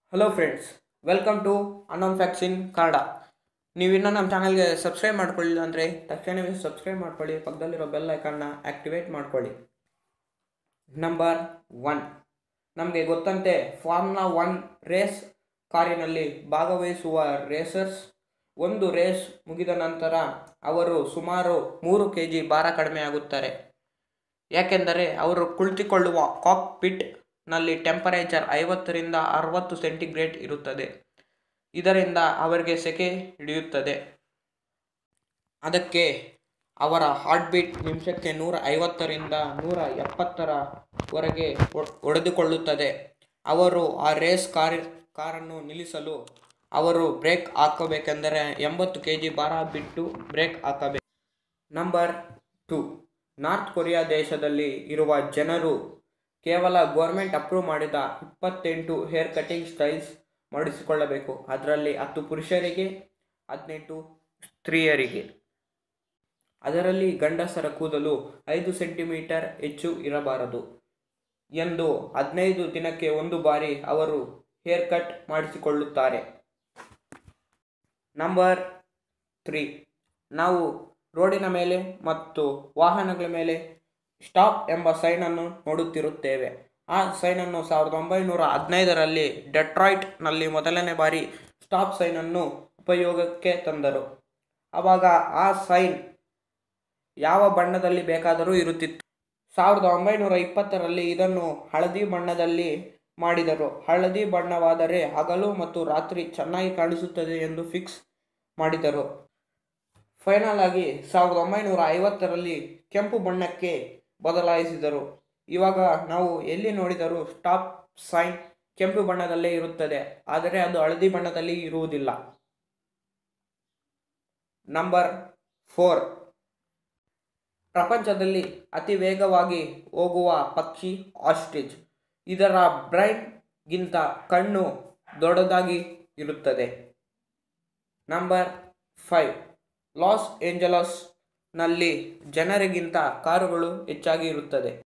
hello friends welcome to unknown facts in Kannada ನೀವಿನ್ನೂ ನಮ್ಮ ಚಾನಲ್ಗೆ ಸಬ್ಸ್ಕ್ರೈಬ್ ಮಾಡ್ಕೊಳ್ಳಿಲ್ಲ ಅಂದರೆ ತಕ್ಷಣವೇ ಸಬ್ಸ್ಕ್ರೈಬ್ ಮಾಡ್ಕೊಳ್ಳಿ ಪಕ್ಕದಲ್ಲಿರೋ ಬೆಲ್ ಐಕನ್ನ ಆ್ಯಕ್ಟಿವೇಟ್ ಮಾಡ್ಕೊಳ್ಳಿ ನಂಬರ್ ಒನ್ ನಮಗೆ ಗೊತ್ತಂತೆ ಫಾರ್ಮುಲಾ ಒನ್ ರೇಸ್ ಕಾರಿನಲ್ಲಿ ಭಾಗವಹಿಸುವ ರೇಸರ್ಸ್ ಒಂದು ರೇಸ್ ಮುಗಿದ ನಂತರ ಅವರು ಸುಮಾರು ಮೂರು ಕೆ ಜಿ ಭಾರ ಕಡಿಮೆ ಆಗುತ್ತಾರೆ ಯಾಕೆಂದರೆ ಅವರು ಕುಳಿತುಕೊಳ್ಳುವ ಕಾಕ್ಪಿಟ್ನಲ್ಲಿ ಟೆಂಪರೇಚರ್ ಐವತ್ತರಿಂದ ಅರವತ್ತು ಸೆಂಟಿಗ್ರೇಡ್ ಇರುತ್ತದೆ ಇದರಿಂದ ಅವರಿಗೆ ಸೆಕೆ ಹಿಡಿಯುತ್ತದೆ ಅದಕ್ಕೆ ಅವರ ಹಾರ್ಟ್ ಬೀಟ್ ನಿಮಿಷಕ್ಕೆ ನೂರ ಐವತ್ತರಿಂದ ನೂರ ಎಪ್ಪತ್ತರವರೆಗೆ ಒ- ಒಡೆದುಕೊಳ್ಳುತ್ತದೆ ಅವರು ಆ ರೇಸ್ ಕಾರ್ ಕಾರನ್ನು ನಿಲ್ಲಿಸಲು ಅವರು ಬ್ರೇಕ್ ಹಾಕಬೇಕೆಂದರೆ ಎಂಬತ್ತು ಕೆ ಜಿ ಭಾರ ಬಿಟ್ಟು ಬ್ರೇಕ್ ಹಾಕಬೇಕು ನಂಬರ್ ಟು ನಾರ್ತ್ ಕೊರಿಯಾ ದೇಶದಲ್ಲಿ ಇರುವ ಜನರು ಕೇವಲ ಗೋರ್ಮೆಂಟ್ ಅಪ್ರೂವ್ ಮಾಡಿದ ಇಪ್ಪತ್ತೆಂಟು ಹೇರ್ ಕಟಿಂಗ್ ಸ್ಟೈಲ್ಸ್ ಮಾಡಿಸಿಕೊಳ್ಳಬೇಕು ಅದರಲ್ಲಿ ಹತ್ತು ಪುರುಷರಿಗೆ ಹದಿನೆಂಟು ಸ್ತ್ರೀಯರಿಗೆ ಅದರಲ್ಲಿ ಗಂಡಸರ ಕೂದಲು ಐದು ಸೆಂಟಿಮೀಟರ್ ಹೆಚ್ಚು ಇರಬಾರದು ಎಂದು ಹದಿನೈದು ದಿನಕ್ಕೆ ಒಂದು ಬಾರಿ ಅವರು ಹೇರ್ ಕಟ್ ಮಾಡಿಸಿಕೊಳ್ಳುತ್ತಾರೆ ನಂಬರ್ ತ್ರೀ ನಾವು ರೋಡಿನ ಮೇಲೆ ಮತ್ತು ವಾಹನಗಳ ಮೇಲೆ ಸ್ಟಾಪ್ ಎಂಬ ಸೈನನ್ನು ನೋಡುತ್ತಿರುತ್ತೇವೆ ಆ ಸೈನನ್ನು ಸಾವಿರದ ಒಂಬೈನೂರ ಹದಿನೈದರಲ್ಲಿ ಡೆಟ್ರಾಯ್ಟ್ನಲ್ಲಿ ಮೊದಲನೇ ಬಾರಿ ಸ್ಟಾಪ್ ಸೈನನ್ನು ಉಪಯೋಗಕ್ಕೆ ತಂದರು ಆವಾಗ ಆ ಸೈನ್ ಯಾವ ಬಣ್ಣದಲ್ಲಿ ಬೇಕಾದರೂ ಇರುತ್ತಿತ್ತು ಸಾವಿರದ ಒಂಬೈನೂರ ಇಪ್ಪತ್ತರಲ್ಲಿ ಇದನ್ನು ಹಳದಿ ಬಣ್ಣದಲ್ಲಿ ಮಾಡಿದರು ಹಳದಿ ಬಣ್ಣವಾದರೆ ಹಗಲು ಮತ್ತು ರಾತ್ರಿ ಚೆನ್ನಾಗಿ ಕಾಣಿಸುತ್ತದೆ ಎಂದು ಫಿಕ್ಸ್ ಮಾಡಿದರು ಫೈನಲ್ ಆಗಿ ಸಾವಿರದ ಒಂಬೈನೂರ ಐವತ್ತರಲ್ಲಿ ಕೆಂಪು ಬಣ್ಣಕ್ಕೆ ಬದಲಾಯಿಸಿದರು ಇವಾಗ ನಾವು ಎಲ್ಲಿ ನೋಡಿದರೂ ಸ್ಟಾಪ್ ಸೈನ್ ಕೆಂಪು ಬಣ್ಣದಲ್ಲೇ ಇರುತ್ತದೆ ಆದರೆ ಅದು ಹಳದಿ ಬಣ್ಣದಲ್ಲಿ ಇರುವುದಿಲ್ಲ ನಂಬರ್ ಫೋರ್ ಪ್ರಪಂಚದಲ್ಲಿ ಅತಿ ವೇಗವಾಗಿ ಹೋಗುವ ಪಕ್ಷಿ ಆಸ್ಟ್ರಿಚ್ ಇದರ ಬ್ರೈನ್ಗಿಂತ ಕಣ್ಣು ದೊಡ್ಡದಾಗಿ ಇರುತ್ತದೆ ನಂಬರ್ ಫೈವ್ ಲಾಸ್ ಏಂಜಲಸ್ನಲ್ಲಿ ಜನರಿಗಿಂತ ಕಾರುಗಳು ಹೆಚ್ಚಾಗಿ ಇರುತ್ತದೆ